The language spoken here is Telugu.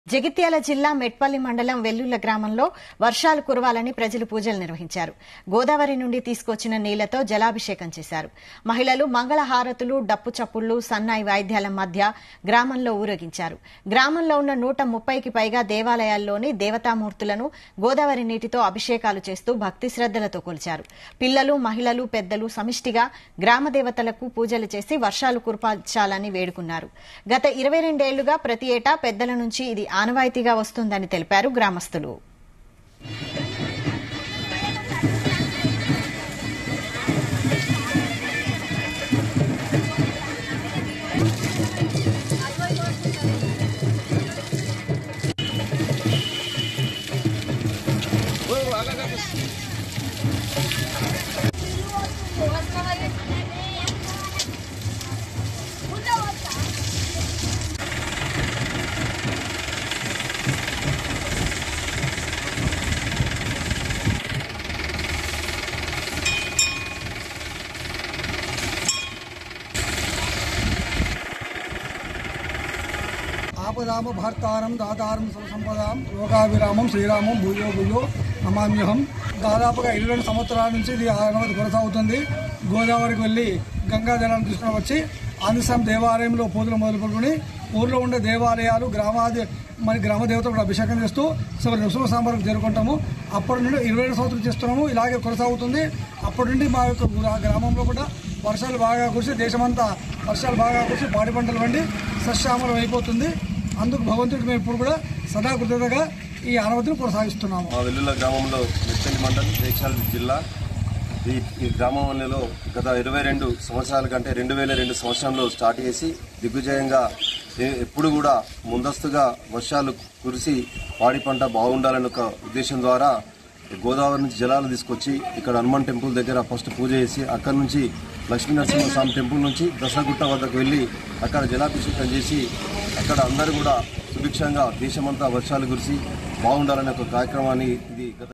జగిత్యాల జిల్లా మెట్పల్లి మండలం వెల్లుల్ల గ్రామంలో వర్షాలు కురవాలని ప్రజలు పూజలు నిర్వహించారు గోదావరి నుండి తీసుకొచ్చిన నీళ్లతో జలాభిషేకం చేశారు మహిళలు మంగళహారతులు డప్పు చప్పుళ్లు సన్నాయి వాయిద్యాల మధ్య గ్రామంలో ఊరేగించారు గ్రామంలో ఉన్న నూట ముప్పైకి పైగా దేవాలయాల్లోని దేవతామూర్తులను గోదావరి నీటితో అభిషేకాలు చేస్తూ భక్తి శ్రద్దలతో కొలిచారు పిల్లలు మహిళలు పెద్దలు సమిష్టిగా గ్రామ దేవతలకు పూజలు చేసి వర్షాలు కురిపించాలని వేడుకున్నారు గత ఇరవై రెండేళ్లుగా ప్రతి ఏటా పెద్దల నుంచి ఇది ఆనవాయితీగా వస్తుందని తెలిపారు గ్రామస్తులు ఆపదామ భర్తారం దాతారం సంపదాం లోకావిరామం శ్రీరామం భూయో భూయో నమామ్యహం దాదాపుగా ఇరవై రెండు సంవత్సరాల నుంచి ఇది అనుమతి కొనసాగుతుంది గోదావరికి వెళ్ళి గంగా జలాన్ని తీసుకుని వచ్చి ఆంధ్రస్వామి దేవాలయంలో పూజలు మొదలుపెట్టుకుని ఊర్లో ఉండే దేవాలయాలు గ్రామాది మరి గ్రామ దేవతలకు కూడా అభిషేకం చేస్తూ శివ నృసింహ సాంబారం చేరుకుంటాము అప్పటి నుండి ఇరవై రెండు సంవత్సరాలు చేస్తున్నాము ఇలాగే కొనసాగుతుంది అప్పటి నుండి మా యొక్క గ్రా- గ్రామంలో కూడా వర్షాలు బాగా కురిసి దేశమంతా వర్షాలు బాగా కురిసి పాడి పంటలు వండి సస్యామలం అయిపోతుంది అందుకు భగవంతుడికి మేము ఇప్పుడు కూడా సదా కృతజ్ఞతగా ఈ అనుమతిని కొనసాగిస్తున్నాము మా వెల్లుల గ్రామంలో మెట్టెలి మండలం జైచాల్ జిల్లా ఈ ఈ గ్రామంలో గత ఇరవై రెండు సంవత్సరాల కంటే రెండు వేల రెండు సంవత్సరంలో స్టార్ట్ చేసి దిగ్విజయంగా ఏ- ఎప్పుడు కూడా ముందస్తుగా వర్షాలు కురిసి పాడి పంట బాగుండాలనే ఒక ఉద్దేశం ద్వారా గోదావరి నుంచి జలాలు తీసుకొచ్చి ఇక్కడ హనుమాన్ టెంపుల్ దగ్గర ఫస్ట్ పూజ చేసి అక్కడ నుంచి లక్ష్మీ నరసింహస్వామి టెంపుల్ నుంచి దసరగుట్ట వద్దకు వెళ్ళి అక్కడ జలాభిషేకం చేసి అక్కడ అందరూ కూడా సుభిక్షంగా దేశమంతా వర్షాలు కురిసి బాగుండాలనే ఒక కార్యక్రమాన్ని ఇది గత